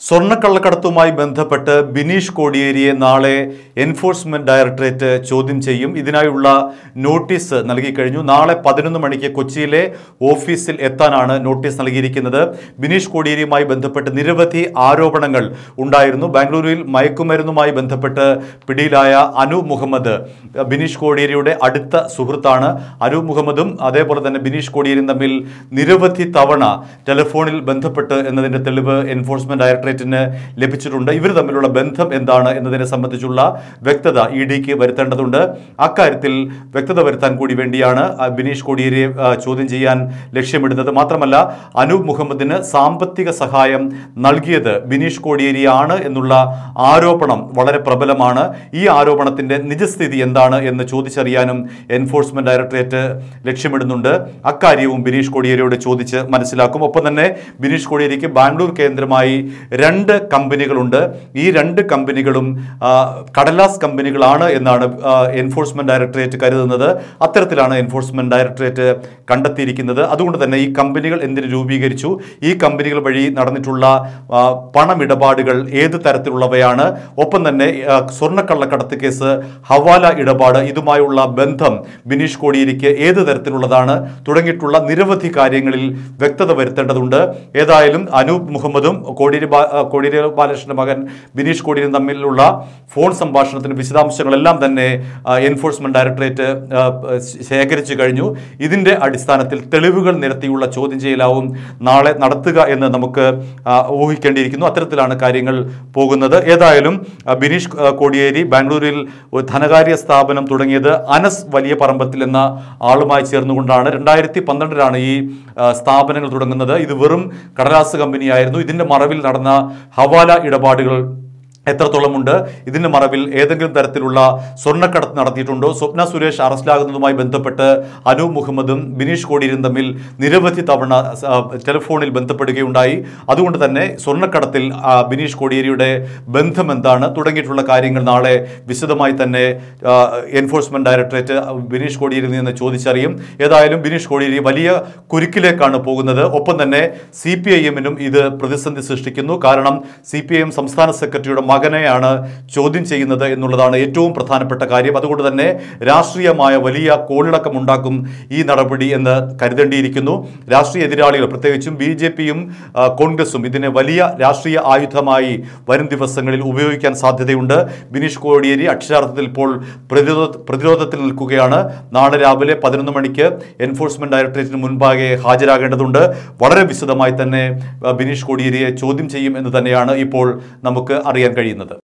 സ്വർണ്ണക്കള്ളക്കടത്തുമായി ബന്ധപ്പെട്ട് ബിനീഷ് കോടിയേരിയെ നാളെ enforcement directorate ചോദ്യം ചെയ്യും ഇതിനായുള്ള നോട്ടീസ് നൽകിക്കഴിഞ്ഞു നാളെ പതിനൊന്ന് മണിക്ക് കൊച്ചിയിലെ ഓഫീസിൽ എത്താനാണ് നോട്ടീസ് നൽകിയിരിക്കുന്നത് ബിനീഷ് കോടിയേരിയുമായി ബന്ധപ്പെട്ട് നിരവധി ആരോപണങ്ങൾ ഉണ്ടായിരുന്നു ബാംഗ്ലൂരിൽ മയക്കുമരുന്നുമായി ബന്ധപ്പെട്ട് പിടിയിലായ അനു മുഹമ്മദ് ബിനീഷ് കോടിയേരിയുടെ അടുത്ത സുഹൃത്താണ് അനു മുഹമ്മദും അതേപോലെ തന്നെ ബിനീഷ് കോടിയേരിയും തമ്മിൽ നിരവധി തവണ ടെലിഫോണിൽ ബന്ധപ്പെട്ട് എന്നതിന്റെ തെളിവ് എൻഫോഴ്സ്മെന്റ് ഡയറക്ടറേറ്റിന് ലഭിച്ചിട്ടുണ്ട് ഇവർ തമ്മിലുള്ള ബന്ധം എന്താണ് എന്നതിനെ സംബന്ധിച്ചുള്ള വ്യക്തത ഇ ഡിക്ക് വരുത്തേണ്ടതുണ്ട് അക്കാര്യത്തിൽ വ്യക്തത വരുത്താൻ കൂടി വേണ്ടിയാണ് ആ, ബിനീഷ് കോടിയേരിയെ ആ, ചോദ്യം ചെയ്യാൻ ലക്ഷ്യമിടുന്നത് മാത്രമല്ല അനൂപ് മുഹമ്മദിന് സാമ്പത്തിക സഹായം നൽകിയത് ബിനീഷ് കോടിയേരിയാണ് എന്നുള്ള ആരോപണം വളരെ പ്രബലമാണ് ഈ ആരോപണത്തിന്റെ നിജസ്ഥിതി എന്താണ് എന്ന് ചോദിച്ചറിയാനും എൻഫോഴ്സ്മെന്റ് ഡയറക്ടറേറ്റ് ലക്ഷ്യമിടുന്നുണ്ട് അക്കാര്യവും ബിനീഷ് കോടിയേരിയോട് ചോദിച്ച് മനസ്സിലാക്കും ഒപ്പം തന്നെ ബിനീഷ് കോടിയേരിക്ക് ബാംഗ്ലൂർ കേന്ദ്രമായി രണ്ട് കമ്പനികളുണ്ട് ഈ രണ്ട് കമ്പനികളും ആ, കടലാസ് കമ്പനികളാണ് എന്നാണ് ആ, എൻഫോഴ്സ്മെന്റ് ഡയറക്ടറേറ്റ് കരുതുന്നത് അത്തരത്തിലാണ് എൻഫോഴ്സ്മെന്റ് ഡയറക്ടറേറ്റ് കണ്ടെത്തിയിരിക്കുന്നത് അതുകൊണ്ട് തന്നെ ഈ കമ്പനികൾ എന്തിന് രൂപീകരിച്ചു ഈ കമ്പനികൾ വഴി നടന്നിട്ടുള്ള ആ, പണമിടപാടുകൾ ഏത് തരത്തിലുള്ളവയാണ് ഒപ്പം തന്നെ ആ, സ്വർണ്ണക്കള്ളക്കടത്ത് കേസ് ഹവാല ഇടപാട് ഇതുമായുള്ള ബന്ധം ബിനീഷ് കോടിയേരിക്ക് ഏത് തരത്തിലുള്ളതാണ് തുടങ്ങിയിട്ടുള്ള നിരവധി കാര്യങ്ങളിൽ വ്യക്തത വരുത്തേണ്ടതുണ്ട് ഏതായാലും അനൂപ് മുഹമ്മദും കോടിയേരി ബാ- ആ, കോടിയേരി ബാലകൃഷ്ണന്റെ മകൻ ബിനീഷ് കോടിയേരിയും തമ്മിലുള്ള ഫോൺ സംഭാഷണത്തിന് വിശദാംശങ്ങളെല്ലാം തന്നെ ആ, എൻഫോഴ്സ്മെന്റ് ഡയറക്ടറേറ്റ് ആ, ശേഖരിച്ചു കഴിഞ്ഞു ഇതിന്റെ അടിസ്ഥാനത്തിൽ തെളിവുകൾ നിരത്തിയുള്ള ചോദ്യം ചെയ്യലാവും നാളെ നടത്തുക എന്ന് നമുക്ക് ആ, ഊഹിക്കേണ്ടിയിരിക്കുന്നു അത്തരത്തിലാണ് കാര്യങ്ങൾ പോകുന്നത് ഏതായാലും ആ, ബിനീഷ് ആ, കോടിയേരി ബാംഗ്ലൂരിൽ ഒരു ധനകാര്യ സ്ഥാപനം തുടങ്ങിയത് അനസ് വലിയ പറമ്പത്തിൽ എന്ന ആളുമായി ചേർന്നുകൊണ്ടാണ് രണ്ടായിരത്തി പന്ത്രണ്ടിലാണ് ഈ ആ, സ്ഥാപനങ്ങൾ തുടങ്ങുന്നത് ഇത് വെറും കടലാസ് കമ്പനിയായിരുന്നു ഇതിന്റെ മറവിൽ നടന്ന ഹവാല ഇടപാടുകൾ എത്രത്തോളമുണ്ട് ഇതിന്റെ മറവിൽ ഏതെങ്കിലും തരത്തിലുള്ള സ്വർണ്ണക്കടത്ത് നടത്തിയിട്ടുണ്ടോ സ്വപ്ന സുരേഷ് അറസ്റ്റിലാകുന്നതുമായി ബന്ധപ്പെട്ട് അനു മുഹമ്മദും ബിനീഷ് കോടിയേരിയും തമ്മിൽ നിരവധി തവണ ആ, ടെലിഫോണിൽ ബന്ധപ്പെടുകയുണ്ടായി അതുകൊണ്ട് തന്നെ സ്വർണ്ണക്കടത്തിൽ ആ, ബിനീഷ് കോടിയേരിയുടെ ബന്ധം എന്താണ് തുടങ്ങിയിട്ടുള്ള കാര്യങ്ങൾ നാളെ വിശദമായി തന്നെ ആ, എൻഫോഴ്സ്മെന്റ് ഡയറക്ടറേറ്റ് ബിനീഷ് കോടിയേരിയിൽ നിന്ന് ചോദിച്ചറിയും ഏതായാലും ബിനീഷ് കോടിയേരി വലിയ കുരുക്കിലേക്കാണ് പോകുന്നത് ഒപ്പം തന്നെ സി പി ഐ എമ്മിനും ഇത് പ്രതിസന്ധി സൃഷ്ടിക്കുന്നു കാരണം സി പി ഐ എം സംസ്ഥാന സെക്രട്ടറിയുടെ മകനെയാണ് ചോദ്യം ചെയ്യുന്നത് എന്നുള്ളതാണ് ഏറ്റവും പ്രധാനപ്പെട്ട കാര്യം അതുകൊണ്ട് തന്നെ രാഷ്ട്രീയമായ വലിയ കോളിളക്കം ഉണ്ടാക്കും ഈ നടപടി എന്ന് കരുതേണ്ടിയിരിക്കുന്നു രാഷ്ട്രീയ എതിരാളികൾ പ്രത്യേകിച്ചും ബി ജെ പിയും കോൺഗ്രസും ഇതിനെ വലിയ രാഷ്ട്രീയ ആയുധമായി വരും ദിവസങ്ങളിൽ ഉപയോഗിക്കാൻ സാധ്യതയുണ്ട് ബിനീഷ് കോടിയേരി അക്ഷരാർത്ഥത്തിൽ ഇപ്പോൾ പ്രതിരോധ പ്രതിരോധത്തിൽ നിൽക്കുകയാണ് നാളെ രാവിലെ പതിനൊന്ന് മണിക്ക് എൻഫോഴ്സ്മെന്റ് ഡയറക്ടറേറ്റിന് മുൻപാകെ ഹാജരാകേണ്ടതുണ്ട് വളരെ വിശദമായി തന്നെ ആ, ബിനീഷ് കോടിയേരിയെ ചോദ്യം ചെയ്യും എന്ന് തന്നെയാണ് ഇപ്പോൾ നമുക്ക് അറിയാൻ കഴിയുന്നത്